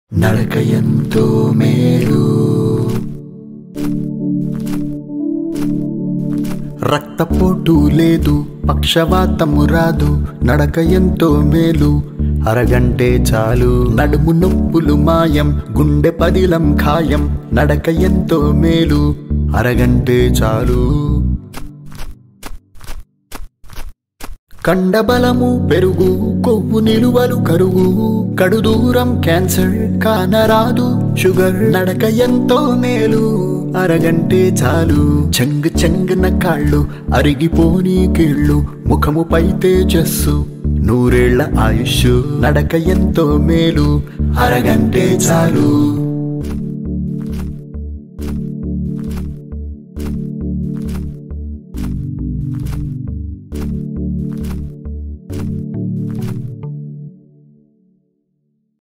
నడక ఎంతో మేలు రక్తపోటు లేదు పక్షవాతము రాదు నడక ఎంతో మేలు అరగంటే చాలు నడుము నొప్పులు మాయం గుండె పదిలం ఖాయం నడక ఎంతో మేలు అరగంటే చాలు కండబలము పెరుగు కొవ్వు నిలువలు కరుగు కడు దూరం క్యాన్సర్ కానరాదు షుగర్ నడక ఎంతో మేలు అరగంటే చాలు చెంగు చెంగున కాళ్ళు అరిగిపోని కీళ్ళు ముఖముపై తేజస్సు నూరేళ్ల ఆయుష్ నడక ఎంతో మేలు అరగంటే చాలు